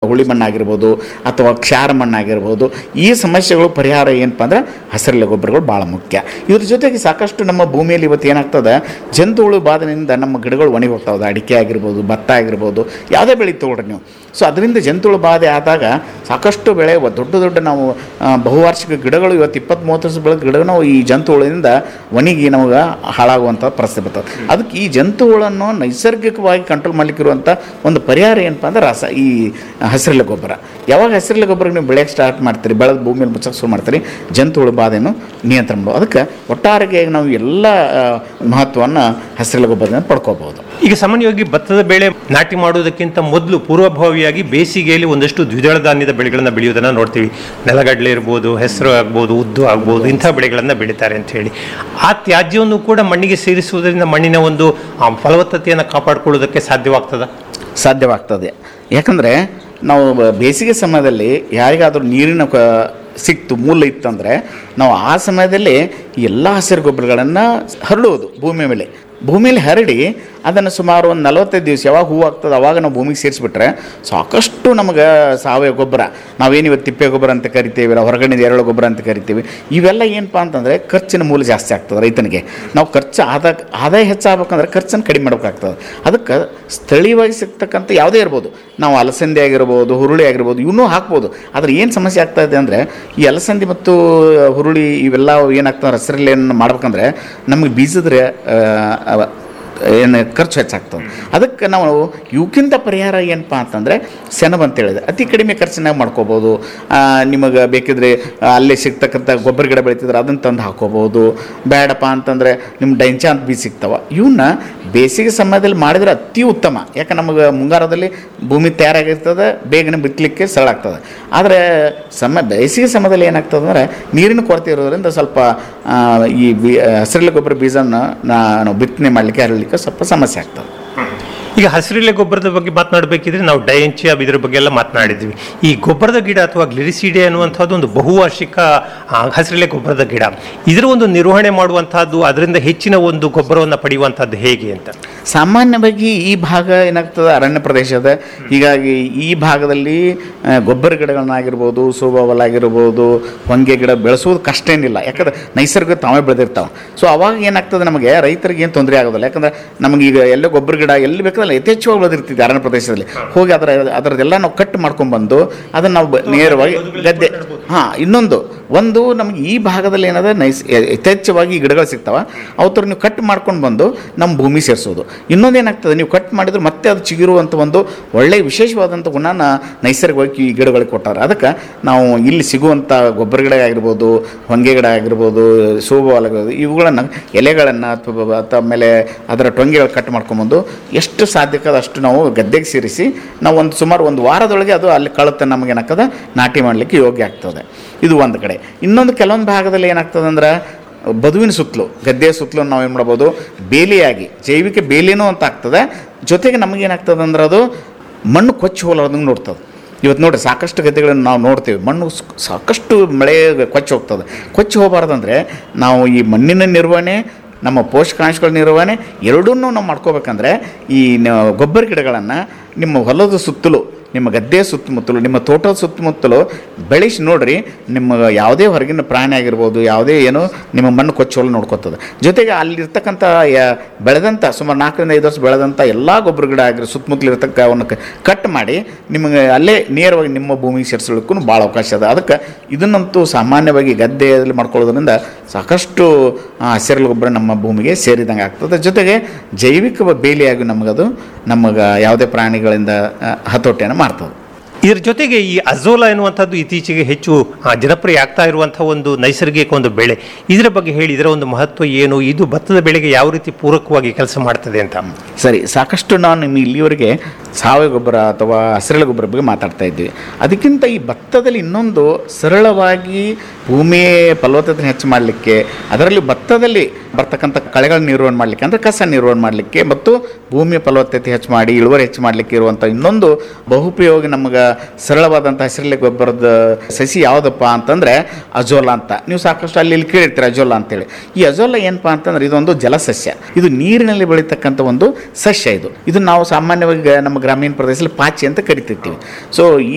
ಹುಳಿ ಮಣ್ಣಾಗಿರ್ಬೋದು ಅಥವಾ ಕ್ಷಾರ ಮಣ್ಣಾಗಿರ್ಬೋದು ಈ ಸಮಸ್ಯೆಗಳು ಪರಿಹಾರ ಏನಪ್ಪ ಅಂದ್ರೆ ಹಸಿರೆಲೆ ಗೊಬ್ಬರಗಳು ಭಾಳ ಮುಖ್ಯ ಇದ್ರ ಜೊತೆಗೆ ಸಾಕಷ್ಟು ನಮ್ಮ ಭೂಮಿಯಲ್ಲಿ ಇವತ್ತು ಏನಾಗ್ತದೆ ಜಂತುಹುಳು ಬಾಧೆಯಿಂದ ನಮ್ಮ ಗಿಡಗಳು ಒಣಗಿ ಹೋಗ್ತಾವೆ ಅಡಿಕೆ ಆಗಿರ್ಬೋದು ಭತ್ತ ಆಗಿರ್ಬೋದು ಯಾವುದೇ ಬೆಳೆ ತೊಗೊಳ್ರಿ ನೀವು ಸೊ ಅದರಿಂದ ಜಂತುಹುಳು ಬಾಧೆ ಆದಾಗ ಸಾಕಷ್ಟು ಬೆಳೆ ವ- ದೊಡ್ಡ ದೊಡ್ಡ ನಾವು ಆ, ಬಹುವಾರ್ಷಿಕ ಗಿಡಗಳು ಇವತ್ತು ಇಪ್ಪತ್ತು ಮೂವತ್ತು ವರ್ಷ ಬೆಳೆದ ಗಿಡ ನಾವು ಈ ಜಂತುಹುಳಿಂದ ಒಣಗಿ ನಮಗೆ ಹಾಳಾಗುವಂಥ ಪರಿಸ್ಥಿತಿ ಬರ್ತದೆ ಅದಕ್ಕೆ ಈ ಜಂತುಹುಳನ್ನು ನೈಸರ್ಗಿಕವಾಗಿ ಕಂಟ್ರೋಲ್ ಮಾಡಲಿಕ್ಕಿರುವಂಥ ಒಂದು ಪರಿಹಾರ ಏನಪ್ಪ ಅಂದ್ರೆ ರಸ ಈ ಹಸಿರೆಲೆ ಗೊಬ್ಬರ ಯಾವಾಗ ಹಸಿರೆಲೆ ಗೊಬ್ಬರ ನೀವು ಬೆಳೆಯಕ್ಕೆ ಸ್ಟಾರ್ಟ್ ಮಾಡ್ತೀರಿ ಬೆಳೆದ ಭೂಮಿಯಲ್ಲಿ ಮುಚ್ಚಕ್ಕೆ ಶುರು ಮಾಡ್ತೀರಿ ಜಂತುಹುಳು ಬಾಧೆಯನ್ನು ನಿಯಂತ್ರಣ ಮಾಡೋದು ಅದಕ್ಕೆ ಒಟ್ಟಾರೆಗೆ ನಾವು ಎಲ್ಲ ಮಹತ್ವವನ್ನು ಹಸಿರೆಲೆ ಗೊಬ್ಬರದಿಂದ ಪಡ್ಕೋಬಹುದು ಈಗ ಸಾಮಾನ್ಯವಾಗಿ ಭತ್ತದ ಬೆಳೆ ನಾಟಿ ಮಾಡುವುದಕ್ಕಿಂತ ಮೊದಲು ಪೂರ್ವಭಾವಿಯಾಗಿ ಬೇಸಿಗೆಯಲ್ಲಿ ಒಂದಷ್ಟು ದ್ವಿದಳ ಧಾನ್ಯದ ಬೆಳೆಗಳನ್ನು ಬೆಳೆಯೋದನ್ನು ನೋಡ್ತೀವಿ ನೆಲಗಡಲೆ ಇರ್ಬೋದು ಹೆಸರು ಆಗ್ಬೋದು ಉದ್ದು ಆಗ್ಬೋದು ಇಂಥ ಬೆಳೆಗಳನ್ನು ಬೆಳೀತಾರೆ ಅಂತ ಹೇಳಿ ಆ ತ್ಯಾಜ್ಯವನ್ನು ಕೂಡ ಮಣ್ಣಿಗೆ ಸೇರಿಸುವುದರಿಂದ ಮಣ್ಣಿನ ಒಂದು ಆ, ಫಲವತ್ತತೆಯನ್ನು ಕಾಪಾಡಿಕೊಳ್ಳೋದಕ್ಕೆ ಸಾಧ್ಯವಾಗ್ತದ ಸಾಧ್ಯವಾಗ್ತದೆ ಯಾಕಂದರೆ ನಾವು ಬ- ಬೇಸಿಗೆ ಸಮಯದಲ್ಲಿ ಯಾರಿಗಾದರೂ ನೀರಿನ ಕ ಸಿಕ್ತು ಮೂಲ ಇತ್ತಂದರೆ ನಾವು ಆ ಸಮಯದಲ್ಲಿ ಎಲ್ಲ ಹಸಿರು ಗೊಬ್ಬರಗಳನ್ನು ಹರಡುವುದು ಭೂಮಿ ಮೇಲೆ ಭೂಮಿಯಲ್ಲಿ ಹರಡಿ ಅದನ್ನು ಸುಮಾರು ಒಂದು ನಲವತ್ತೈದು ದಿವಸ ಯಾವಾಗ ಹೂವು ಆಗ್ತದೆ ಅವಾಗ ನಾವು ಭೂಮಿಗೆ ಸೇರಿಸ್ಬಿಟ್ರೆ ಸಾಕಷ್ಟು ನಮಗೆ ಸಾವಯವ ಗೊಬ್ಬರ ನಾವೇನು ಇವತ್ತು ತಿಪ್ಪೆ ಗೊಬ್ಬರ ಅಂತ ಕರಿತೀವಿ ಇಲ್ಲ ಹೊರಗಡೆ ಎರೆಳು ಗೊಬ್ಬರ ಅಂತ ಕರಿತೀವಿ ಇವೆಲ್ಲ ಏನಪ್ಪ ಅಂತಂದರೆ ಖರ್ಚಿನ ಮೂಲ ಜಾಸ್ತಿ ಆಗ್ತದೆ ರೈತನಿಗೆ ನಾವು ಖರ್ಚು ಆದ ಆದಾಯ ಹೆಚ್ಚಾಗಬೇಕಂದ್ರೆ ಖರ್ಚನ್ನು ಕಡಿಮೆ ಮಾಡ್ಬೇಕಾಗ್ತದೆ ಅದಕ್ಕೆ ಸ್ಥಳೀಯವಾಗಿ ಸಿಗ್ತಕ್ಕಂಥ ಯಾವುದೇ ಇರ್ಬೋದು ನಾವು ಅಲಸಂದಿ ಆಗಿರ್ಬೋದು ಹುರುಳಿ ಆಗಿರ್ಬೋದು ಇವನ್ನೂ ಹಾಕ್ಬೋದು ಆದರೆ ಏನು ಸಮಸ್ಯೆ ಆಗ್ತಾ ಇದೆ ಅಂದರೆ ಈ ಅಲಸಂದಿ ಮತ್ತು ಹುರುಳಿ ಇವೆಲ್ಲ ಏನಾಗ್ತದೆ ಹಸಿರಲ್ಲಿ ಏನು ಮಾಡ್ಬೇಕಂದ್ರೆ ನಮಗೆ ಬೀಜದ ಏನು ಖರ್ಚು ಹೆಚ್ಚಾಗ್ತದೆ ಅದಕ್ಕೆ ನಾವು ಇವಕ್ಕಿಂತ ಪರಿಹಾರ ಏನಪ್ಪ ಅಂತಂದರೆ ಸೆಣಬು ಅಂತ ಹೇಳಿದೆ ಅತಿ ಕಡಿಮೆ ಖರ್ಚಿನಾಗ ಮಾಡ್ಕೋಬೋದು ನಿಮಗೆ ಬೇಕಿದ್ರೆ ಆ, ಅಲ್ಲೇ ಸಿಗ್ತಕ್ಕಂಥ ಗೊಬ್ಬರ ಗಿಡ ಬೆಳಿತಿದ್ರೆ ಅದನ್ನು ತಂದು ಹಾಕೋಬೋದು ಬೇಡಪ್ಪ ಅಂತಂದರೆ ನಿಮ್ಮ ಡೈಂಚ ಅಂತ ಬೀಜ ಸಿಗ್ತಾವ ಇವನ್ನ ಬೇಸಿಗೆ ಸಮಯದಲ್ಲಿ ಮಾಡಿದರೆ ಅತಿ ಉತ್ತಮ ಯಾಕೆ ನಮಗೆ ಮುಂಗಾರದಲ್ಲಿ ಭೂಮಿ ತಯಾರಾಗಿರ್ತದೆ ಬೇಗನೆ ಬಿತ್ತಲಿಕ್ಕೆ ಸರಳ ಆಗ್ತದೆ ಆದರೆ ಸಮಯ ಬೇಸಿಗೆ ಸಮಯದಲ್ಲಿ ಏನಾಗ್ತದೆ ಅಂದರೆ ನೀರಿನ ಕೊರತೆ ಇರೋದ್ರಿಂದ ಸ್ವಲ್ಪ ಆ, ಈ ಬಿ ಹಸಿರೆಲೆ ಗೊಬ್ಬರ ಬೀಜನ ನಾವು ಬಿತ್ತನೆ ಮಾಡಲಿಕ್ಕೆ ಹರಳಲಿಕ್ಕೆ ಸ್ವಲ್ಪ ಸಮಸ್ಯೆ ಆಗ್ತದೆ ಈಗ ಹಸಿರೆಲೆ ಗೊಬ್ಬರದ ಬಗ್ಗೆ ಮಾತನಾಡಬೇಕಿದ್ರೆ ನಾವು ಡಯಂಚಿಯಾ ಇದ್ರ ಬಗ್ಗೆ ಎಲ್ಲ ಮಾತನಾಡಿದ್ವಿ ಈ ಗೊಬ್ಬರದ ಗಿಡ ಅಥವಾ ಗ್ಲಿರಿಸಿಡೆ ಅನ್ನುವಂಥದ್ದು ಒಂದು ಬಹುವಾರ್ಷಿಕ ಆ, ಹಸಿರೆಲೆ ಗೊಬ್ಬರದ ಗಿಡ ಇದರ ಒಂದು ನಿರ್ವಹಣೆ ಮಾಡುವಂತಹದ್ದು ಅದರಿಂದ ಹೆಚ್ಚಿನ ಒಂದು ಗೊಬ್ಬರವನ್ನು ಪಡೆಯುವಂತಹದ್ದು ಹೇಗೆ ಅಂತ ಸಾಮಾನ್ಯವಾಗಿ ಈ ಭಾಗ ಏನಾಗ್ತದೆ ಅರಣ್ಯ ಪ್ರದೇಶ ಅದ ಹೀಗಾಗಿ ಈ ಭಾಗದಲ್ಲಿ ಆ, ಗೊಬ್ಬರ ಗಿಡಗಳನ್ನಾಗಿರ್ಬೋದು ಸೋಬಾವಲ್ ಆಗಿರ್ಬೋದು ಹೊಂಗೆ ಗಿಡ ಬೆಳೆಸೋದು ಕಷ್ಟ ಏನಿಲ್ಲ ಯಾಕಂದ್ರೆ ನೈಸರ್ಗಿಕ ತಾವೇ ಬೆಳೆದಿರ್ತಾವೆ ಸೊ ಅವಾಗ ಏನಾಗ್ತದೆ ನಮಗೆ ರೈತರಿಗೆ ಏನು ತೊಂದರೆ ಆಗೋದಿಲ್ಲ ಯಾಕಂದ್ರೆ ನಮಗೆ ಈಗ ಎಲ್ಲ ಗೊಬ್ಬರ ಗಿಡ ಎಲ್ಲಿ ಬೇಕಾದ್ರೆ ಯಥೇಚ್ಛವಾಗಿ ಬೆಳೆದಿರ್ತಿದ್ದೆ ಅರಣ್ಯ ಪ್ರದೇಶದಲ್ಲಿ ಹೋಗಿ ಅದರ ಅದರದ್ದೆಲ್ಲ ನಾವು ಕಟ್ ಮಾಡ್ಕೊಂಡ್ಬಂದು ಅದನ್ನು ನಾವು ಬ- ನೇರವಾಗಿ ಗದ್ದೆ ಹಾಂ ಇನ್ನೊಂದು ಒಂದು ನಮಗೆ ಈ ಭಾಗದಲ್ಲಿ ಏನದ ನೈಸ್ ಯಥೇಚ್ಛವಾಗಿ ಈ ಗಿಡಗಳು ಸಿಗ್ತಾವ ಅವತ್ತರ ನೀವು ಕಟ್ ಮಾಡ್ಕೊಂಡು ಬಂದು ನಮ್ಮ ಭೂಮಿ ಸೇರಿಸೋದು ಇನ್ನೊಂದು ಏನಾಗ್ತದೆ ನೀವು ಕಟ್ ಮಾಡಿದ್ರೆ ಮತ್ತೆ ಅದು ಚಿಗುರುವಂಥ ಒಂದು ಒಳ್ಳೆಯ ವಿಶೇಷವಾದಂಥ ಗುಣನ ನೈಸರ್ಗಿಕವಾಗಿ ಈ ಗಿಡಗಳಿಗೆ ಕೊಟ್ಟಾರೆ ಅದಕ್ಕೆ ನಾವು ಇಲ್ಲಿ ಸಿಗುವಂಥ ಗೊಬ್ಬರ ಗಿಡ ಆಗಿರ್ಬೋದು ಹೊಂಗೆ ಗಿಡ ಆಗಿರ್ಬೋದು ಸೋಬಾಲ್ ಆಗಿರ್ಬೋದು ಇವುಗಳನ್ನು ಎಲೆಗಳನ್ನು ಅಥವಾ ಅಥವಾ ಆಮೇಲೆ ಅದರ ಟೊಂಗೆಗಳು ಕಟ್ ಮಾಡ್ಕೊಂಬಂದು ಎಷ್ಟು ಸಾಧ್ಯಕ್ಕದ ಅಷ್ಟು ನಾವು ಗದ್ದೆಗೆ ಸೇರಿಸಿ ನಾವು ಒಂದು ಸುಮಾರು ಒಂದು ವಾರದೊಳಗೆ ಅದು ಅಲ್ಲಿ ಕಳುತ್ತೆ ನಮಗೆ ಏನಾಗ್ತದೆ ನಾಟಿ ಮಾಡಲಿಕ್ಕೆ ಯೋಗ್ಯ ಆಗ್ತದೆ ಇದು ಒಂದು ಕಡೆ ಇನ್ನೊಂದು ಕೆಲವೊಂದು ಭಾಗದಲ್ಲಿ ಏನಾಗ್ತದೆ ಅಂದ್ರೆ ಬದುವಿನ ಸುತ್ತಲೂ ಗದ್ದೆಯ ಸುತ್ತಲೂ ನಾವು ಏನು ಮಾಡ್ಬೋದು ಬೇಲಿಯಾಗಿ ಜೈವಿಕ ಬೇಲಿನೂ ಅಂತ ಆಗ್ತದೆ ಜೊತೆಗೆ ನಮಗೇನಾಗ್ತದೆ ಅಂದ್ರೆ ಅದು ಮಣ್ಣು ಕೊಚ್ಚಿ ಹೋಲಾರ್ದಂಗೆ ನೋಡ್ತದೆ ಇವತ್ತು ನೋಡ್ರಿ ಸಾಕಷ್ಟು ಗದ್ದೆಗಳನ್ನು ನಾವು ನೋಡ್ತೀವಿ ಮಣ್ಣು ಸ್- ಸಾಕಷ್ಟು ಮಳೆ ಕೊಚ್ಚಿ ಹೋಗ್ತದೆ ಕೊಚ್ಚಿ ಹೋಗಬಾರ್ದಂದ್ರೆ ನಾವು ಈ ಮಣ್ಣಿನ ನಿರ್ವಹಣೆ ನಮ್ಮ ಪೋಷಕಾಂಶಗಳ ನಿರ್ವಹಣೆ ಎರಡನ್ನೂ ನಾವು ಮಾಡ್ಕೋಬೇಕಂದ್ರೆ ಈ ನ- ಗೊಬ್ಬರ ಗಿಡಗಳನ್ನು ನಿಮ್ಮ ಹೊಲದ ಸುತ್ತಲೂ ನಿಮ್ಮ ಗದ್ದೆಯ ಸುತ್ತಮುತ್ತಲು ನಿಮ್ಮ ತೋಟದ ಸುತ್ತಮುತ್ತಲು ಬೆಳೆಸಿ ನೋಡ್ರಿ ನಿಮ್ಮ ಯಾವುದೇ ಹೊರಗಿನ ಪ್ರಾಣಿ ಆಗಿರ್ಬೋದು ಯಾವುದೇ ಏನು ನಿಮ್ಮ ಮಣ್ಣು ಕೊಚ್ಚೋಲು ನೋಡ್ಕೊತದೆ ಜೊತೆಗೆ ಅಲ್ಲಿರ್ತಕ್ಕಂಥ ಯ- ಬೆಳೆದಂಥ ಸುಮಾರು ನಾಲ್ಕರಿಂದ ಐದು ವರ್ಷ ಬೆಳೆದಂಥ ಎಲ್ಲ ಗೊಬ್ಬರ ಗಿಡ ಆಗಿರೋ ಸುತ್ತಮುತ್ತಲು ಇರ್ತಕ್ಕ ಅವನ್ನ ಕ- ಕಟ್ ಮಾಡಿ ನಿಮಗೆ ಅಲ್ಲೇ ನೇರವಾಗಿ ನಿಮ್ಮ ಭೂಮಿಗೆ ಸೇರಿಸಲಿಕ್ಕೂ ಭಾಳ ಅವಕಾಶ ಅದ ಅದಕ್ಕೆ ಇದನ್ನಂತೂ ಸಾಮಾನ್ಯವಾಗಿ ಗದ್ದೆಯಲ್ಲಿ ಮಾಡ್ಕೊಳ್ಳೋದ್ರಿಂದ ಸಾಕಷ್ಟು ಆ, ಹಸಿರೆಲೆ ಗೊಬ್ಬರ ನಮ್ಮ ಭೂಮಿಗೆ ಸೇರಿದಂಗೆ ಆಗ್ತದೆ ಜೊತೆಗೆ ಜೈವಿಕ ಬೇಲಿಯಾಗಿ ನಮಗದು ನಮಗೆ ಯಾವುದೇ ಪ್ರಾಣಿಗಳಿಂದ ಆ, ಹತೋಟಿಯನ್ನು ಮಾಡ್ತದೆ ಇದರ ಜೊತೆಗೆ ಈ ಅಜೋಲಾ ಎನ್ನುವಂಥದ್ದು ಇತ್ತೀಚೆಗೆ ಹೆಚ್ಚು ಆ, ಜನಪ್ರಿಯ ಆಗ್ತಾ ಇರುವಂತಹ ಒಂದು ನೈಸರ್ಗಿಕ ಒಂದು ಬೆಳೆ ಇದರ ಬಗ್ಗೆ ಹೇಳಿ ಇದರ ಒಂದು ಮಹತ್ವ ಏನು ಇದು ಭತ್ತದ ಬೆಳೆಗೆ ಯಾವ ರೀತಿ ಪೂರಕವಾಗಿ ಕೆಲಸ ಮಾಡ್ತದೆ ಅಂತ ಸರಿ ಸಾಕಷ್ಟು ನಾವು ನಿಮ್ಮ ಇಲ್ಲಿವರೆಗೆ ಸಾವಯವ ಗೊಬ್ಬರ ಅಥವಾ ಹಸಿರೆಲೆ ಗೊಬ್ಬರ ಬಗ್ಗೆ ಮಾತಾಡ್ತಾ ಇದ್ವಿ ಅದಕ್ಕಿಂತ ಈ ಭತ್ತದಲ್ಲಿ ಇನ್ನೊಂದು ಸರಳವಾಗಿ ಭೂಮಿಯ ಫಲವತ್ತತೆ ಹೆಚ್ಚು ಮಾಡಲಿಕ್ಕೆ ಅದರಲ್ಲಿ ಭತ್ತದಲ್ಲಿ ಬರ್ತಕ್ಕಂಥ ಕಳೆಗಳ ನಿರ್ವಹಣೆ ಮಾಡಲಿಕ್ಕೆ ಅಂದರೆ ಕಸ ನಿರ್ವಹಣೆ ಮಾಡಲಿಕ್ಕೆ ಮತ್ತು ಭೂಮಿಯ ಫಲವತ್ತತೆ ಹೆಚ್ಚು ಮಾಡಿ ಇಳುವರಿ ಹೆಚ್ಚು ಮಾಡಲಿಕ್ಕೆ ಇರುವಂಥ ಇನ್ನೊಂದು ಬಹುಪಯೋಗಿ ನಮಗೆ ಸರಳವಾದಂಥ ಹಸಿರೆಲೆ ಗೊಬ್ಬರದ ಸಸಿ ಯಾವುದಪ್ಪ ಅಂತಂದರೆ ಅಜೋಲಾ ಅಂತ ನೀವು ಸಾಕಷ್ಟು ಅಲ್ಲಿ ಇಲ್ಲಿ ಕೇಳಿರ್ತೀರ ಅಜೋಲಾ ಅಂತೇಳಿ ಈ ಅಜೋಲಾ ಏನಪ್ಪ ಅಂತಂದ್ರೆ ಇದೊಂದು ಜಲಸಸ್ಯ ಇದು ನೀರಿನಲ್ಲಿ ಬೆಳೀತಕ್ಕಂಥ ಒಂದು ಸಸ್ಯ ಇದು ಇದು ನಾವು ಸಾಮಾನ್ಯವಾಗಿ ನಮ್ಮ ಗ್ರಾಮೀಣ ಪ್ರದೇಶದಲ್ಲಿ ಪಾಚಿ ಅಂತ ಕರಿತಿರ್ತೀವಿ ಸೊ ಈ